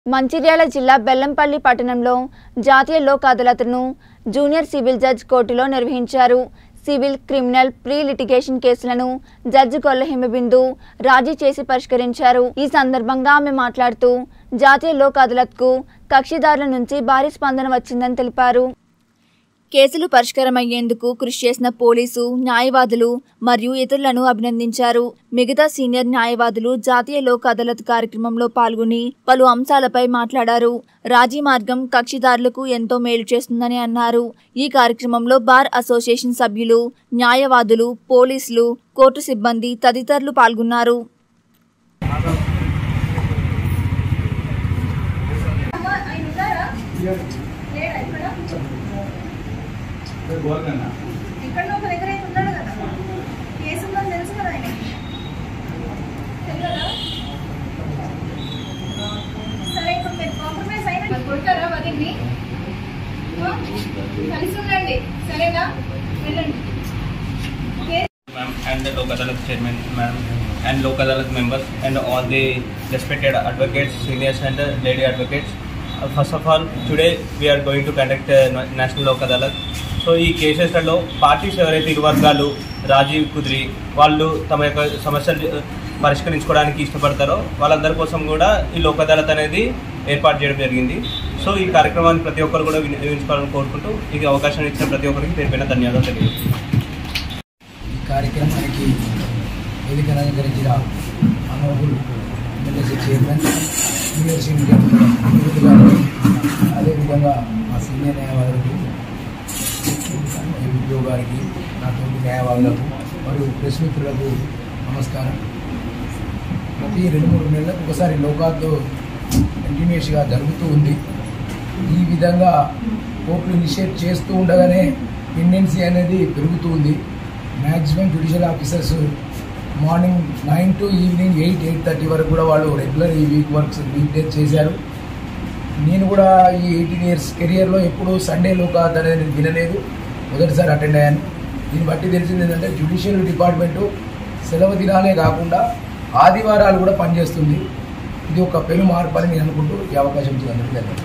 మంచిర్యాల జిల్లా బెల్లంపల్లి పట్టణంలో జాతీయ లోక్ అదాలత్ను జూనియర్ సివిల్ జడ్జ్ కోర్టులో నిర్వహించారు సివిల్ క్రిమినల్ ప్రీ లిటిగేషన్ కేసులను జడ్జి కొల్ల హిమబిందు రాజీ చేసి పరిష్కరించారు ఈ సందర్భంగా ఆమె మాట్లాడుతూ జాతీయ లోక్ అదాలత్కు కక్షిదారుల నుంచి భారీ స్పందన వచ్చిందని తెలిపారు కేసులు పరిష్కారమయ్యేందుకు కృషి చేసిన పోలీసు న్యాయవాదులు మరియు ఇతరులను అభినందించారు మిగతా సీనియర్ న్యాయవాదులు జాతీయ లోక్ అదాలత్ కార్యక్రమంలో పాల్గొని పలు అంశాలపై మాట్లాడారు రాజీ మార్గం కక్షిదారులకు ఎంతో మేలు చేస్తుందని అన్నారు ఈ కార్యక్రమంలో బార్ అసోసియేషన్ సభ్యులు న్యాయవాదులు పోలీసులు కోర్టు సిబ్బంది తదితరులు పాల్గొన్నారు ఆయన ఉన్నారా లేడా ఇక్కడ ఎక్కడో ఒక దగ్గర అయితే ఉన్నాడు కదా కేసు ఉందని తెలుసు కదా ఆయన తెలియదా సరే ఇప్పుడు మీరు కాంప్రమైజ్ అయిన కొడతారా వదిన్ని ఆ? కలిసి ఉండండి సరేనా వెళ్ళండి case ma'am and the Lok Adalat chairman ma'am and Lok Adalat members and all the respected advocates, seniors and uh, lady advocates. Uh, first of all, today we are going to conduct uh, na- National Lok Adalat. So ఈ కేసెస్లలో parties ఎవరైతే ఇరు వర్గాలు రాజీవ్ కుదిరి వాళ్ళు తమ యొక్క సమస్యలు uh, పరిష్కరించుకోవడానికి ఇష్టపడతారో వాళ్ళందరి కోసం కూడా ఈ లోక్ అదాలత్ అనేది ఏర్పాటు చేయడం జరిగింది సో ఈ కార్యక్రమాన్ని ప్రతి ఒక్కరు కూడా వినియోగించుకోవాలని కోరుకుంటూ ఈ అవకాశం ఇచ్చిన ప్రతి ఒక్కరికి పేరు పైన ధన్యవాదాలు తెలియజేస్తున్నాను ఈ కార్యక్రమానికి వేదిక అలంకరించిన మనోహుల్ ఎమ్మెల్యేసీ చైర్మన్ సీనియర్ సీనియర్ నిరుడు గారికి అదేవిధంగా మా సీనియర్ న్యాయవాదులకు విప్రో గారికి నా తోటి న్యాయవాదులకు మరియు ప్రెస్ మిత్రులకు నమస్కారం ప్రతి రెండు మూడు నెలలకు ఒకసారి లోకాతో కంటిన్యూస్గా జరుగుతూ ఉంది ఈ విధంగా కోర్టులు ఇనిషియేట్ చేస్తూ ఉండగానే టెండెన్సీ అనేది పెరుగుతూ ఉంది maximum judicial officers morning nine to evening eight eight thirty వరకు కూడా వాళ్ళు రెగ్యులర్ ఈ వీక్ వర్క్స్ వీక్ డేస్ చేశారు నేను కూడా ఈ ఎయిటీన్ ఇయర్స్ కెరియర్లో ఎప్పుడు సండే లోకాత్ అనేది నేను వినలేదు మొదటిసారి అటెండ్ అయ్యాను దీన్ని బట్టి తెలిసింది ఏంటంటే జ్యుడిషియల్ డిపార్ట్మెంటు సెలవు దినాలే కాకుండా ఆదివారాలు కూడా పనిచేస్తుంది ఇది ఒక పెను మార్పు అని నేను అనుకుంటూ ఈ అవకాశం ఇచ్చినందుకు ధన్యవాదాలు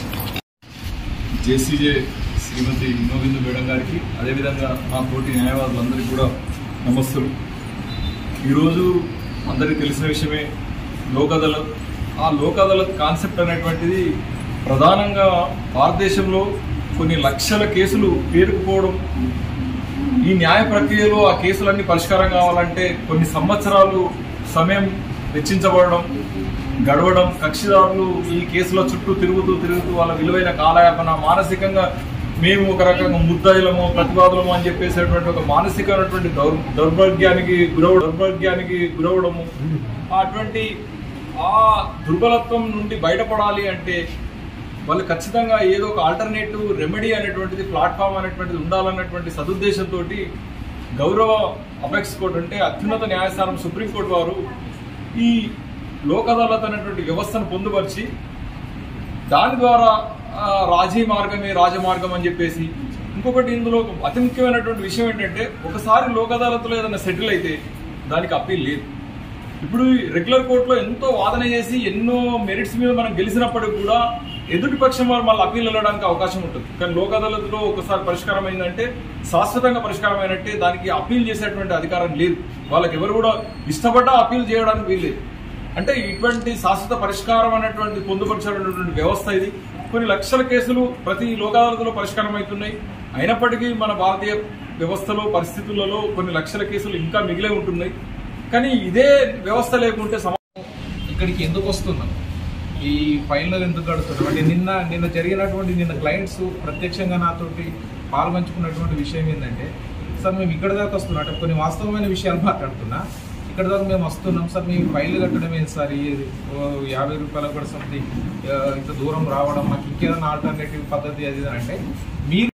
జేసీజే శ్రీమతి వినోబిందు మేడం గారికి అదేవిధంగా మా తోటి న్యాయవాదులందరికీ కూడా నమస్తులు ఈరోజు అందరికీ తెలిసిన విషయమే లోక్ అదాలత్ ఆ లోక్ అదాలత్ కాన్సెప్ట్ అనేటువంటిది ప్రధానంగా భారతదేశంలో కొన్ని లక్షల కేసులు పేరుకుపోవడం ఈ న్యాయ ప్రక్రియలో ఆ కేసులన్నీ పరిష్కారం కావాలంటే కొన్ని సంవత్సరాలు సమయం వెచ్చించబడడం గడవడం కక్షిదారులు ఈ కేసుల చుట్టూ తిరుగుతూ తిరుగుతూ వాళ్ళ విలువైన కాలయాపన మానసికంగా మేము ఒక రకంగా ముద్దాయిలము ప్రతివాదులము అని చెప్పేసేటువంటి ఒక మానసికమైనటువంటి దౌర్ దౌర్భాగ్యానికి గురవ దౌర్భాగ్యానికి గురవడము అటువంటి ఆ దుర్బలత్వం నుండి బయటపడాలి అంటే వాళ్ళు ఖచ్చితంగా ఏదో ఒక ఆల్టర్నేటివ్ రెమెడీ అనేటువంటిది ప్లాట్ఫామ్ అనేటువంటిది ఉండాలన్నటువంటి సదుద్దేశంతో గౌరవ అపెక్స్ కోర్టు అంటే అత్యున్నత న్యాయస్థానం సుప్రీంకోర్టు వారు ఈ లోక్ అదాలత్ అనేటువంటి వ్యవస్థను పొందుపరిచి దాని ద్వారా ఆ, రాజీ మార్గమే రాజమార్గం అని చెప్పేసి ఇంకొకటి ఇందులో ఒక అతి ముఖ్యమైనటువంటి విషయం ఏంటంటే ఒకసారి లోక్ అదాలత్లో ఏదైనా సెటిల్ అయితే దానికి అప్పీల్ లేదు ఇప్పుడు ఈ రెగ్యులర్ కోర్టులో ఎంతో వాదన చేసి ఎన్నో మెరిట్స్ మీద మనం గెలిచినప్పటికీ కూడా ఎదుటి పక్షం వారు మళ్ళీ అప్పీల్ వెళ్ళడానికి అవకాశం ఉంటుంది కానీ లోక్ అదాలత్లో ఒకసారి పరిష్కారం అయిందంటే శాశ్వతంగా పరిష్కారం అయినట్టే దానికి అప్పీల్ చేసేటువంటి అధికారం లేదు వాళ్ళకి ఎవరు కూడా ఇష్టపడ్డా అప్పీల్ చేయడానికి వీల్లేదు అంటే ఇటువంటి శాశ్వత పరిష్కారం అనేటువంటి పొందుపరిచినటువంటి వ్యవస్థ ఇది కొన్ని లక్షల కేసులు ప్రతి లోక్ అదాలత్లో పరిష్కారం అవుతున్నాయి అయినప్పటికీ మన భారతీయ వ్యవస్థలో పరిస్థితులలో కొన్ని లక్షల కేసులు ఇంకా మిగిలే ఉంటున్నాయి కానీ ఇదే వ్యవస్థ లేకుంటే సమా ఇక్కడికి ఎందుకు వస్తున్నాం ఈ ఫైల్లో ఎందుకు గడుస్తున్నాం అంటే నిన్న నిన్న జరిగినటువంటి నిన్న క్లయింట్స్ ప్రత్యక్షంగా నాతోటి పాల్పంచుకున్నటువంటి విషయం ఏంటంటే సార్ మేము ఇక్కడ దాకా వస్తున్నాం అంటే కొన్ని వాస్తవమైన విషయాలు మాట్లాడుతున్నా ఇక్కడ దాకా మేము వస్తున్నాం సార్ మేము ఫైల్ కట్టడం ఏంటి సార్ ఈ ఓ యాభై రూపాయలు కూడా సంథింగ్ ఇంత దూరం రావడం మాకు ఇంకేదైనా ఆల్టర్నేటివ్ పద్ధతి అది ఇది అని అంటే మీరు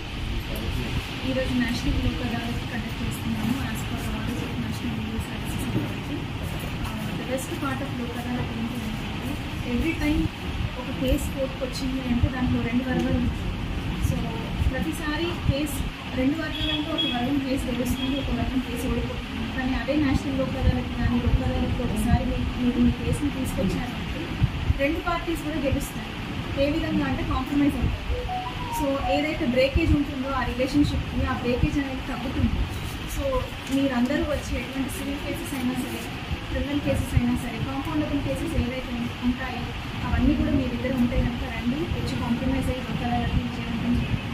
ఈరోజు నేషనల్ లోక్ అదాలత్ కండక్ట్ చేస్తున్నాము as per orders of national legal services authority the best part of Lok Adalat ఏంటి అంటే ఎవ్రీ టైం ఒక కేసు కోర్టుకు వచ్చింది అంటే దాంట్లో రెండు వర్గాలు ఉంటాయి సో ప్రతిసారి కేసు రెండు వర్గాలంటే ఒక వర్గం కేసు గెలుస్తుంది ఒక వర్గం కేసు ఓడిపోతుంది కానీ అదే నేషనల్ లోక్ అదాలత్ కానీ లోక్ అదాలత్లో ఒకసారి మీ- మీరు మీ కేసుని తీసుకొచ్చారంటే రెండు పార్టీస్ కూడా గెలుస్తాయి ఏ విధంగా అంటే కాంప్రమైజ్ అవుతారు సో ఏదైతే బ్రేకేజ్ ఉంటుందో ఆ రిలేషన్షిప్ని ఆ బ్రేకేజ్ అనేది తగ్గుతుంది సో మీరందరూ వచ్చి ఎటువంటి సివిల్ కేసెస్ అయినా సరే క్రిమినల్ కేసెస్ అయినా సరే కాంపౌండబుల్ కేసెస్ ఏవైతే ఉంటాయో అవన్నీ కూడా మీ దగ్గర ఉంటే కనుక రండి వచ్చి కాంప్రమైజ్ అయ్యి ఒక విజయవంతం చేయండి